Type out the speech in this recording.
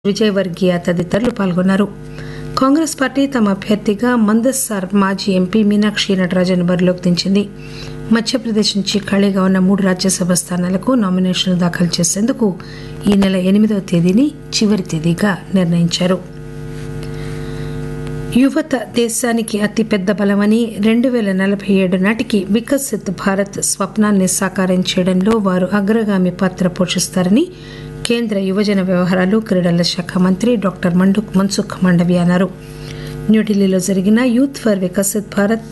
విజయవర్గీయ తదితరులు పాల్గొన్నారు కాంగ్రెస్ పార్టీ తమ అభ్యర్థిగా మందస్సార్ మాజీ ఎంపీ మీనాక్షి నటరాజన్ బరిలోకి దించింది మధ్యప్రదేశ్ నుంచి ఖాళీగా ఉన్న మూడు రాజ్యసభ స్థానాలకు నామినేషన్లు దాఖలు చేసేందుకు ఈ నెల ఎనిమిదవ తేదీని చివరి తేదీగా నిర్ణయించారు యువత దేశానికి అతిపెద్ద బలమని రెండు వేల నలభై ఏడు నాటికి వికసిత్ భారత్ స్వప్నాన్ని సాకారం చేయడంలో వారు అగ్రగామి పాత్ర పోషిస్తారని కేంద్ర యువజన వ్యవహారాలు క్రీడల శాఖ మంత్రి డాక్టర్ మండుక్ మన్సుఖ్ మాండవ్య అన్నారు న్యూఢిల్లీలో జరిగిన యూత్ ఫర్ వికసిత్ భారత్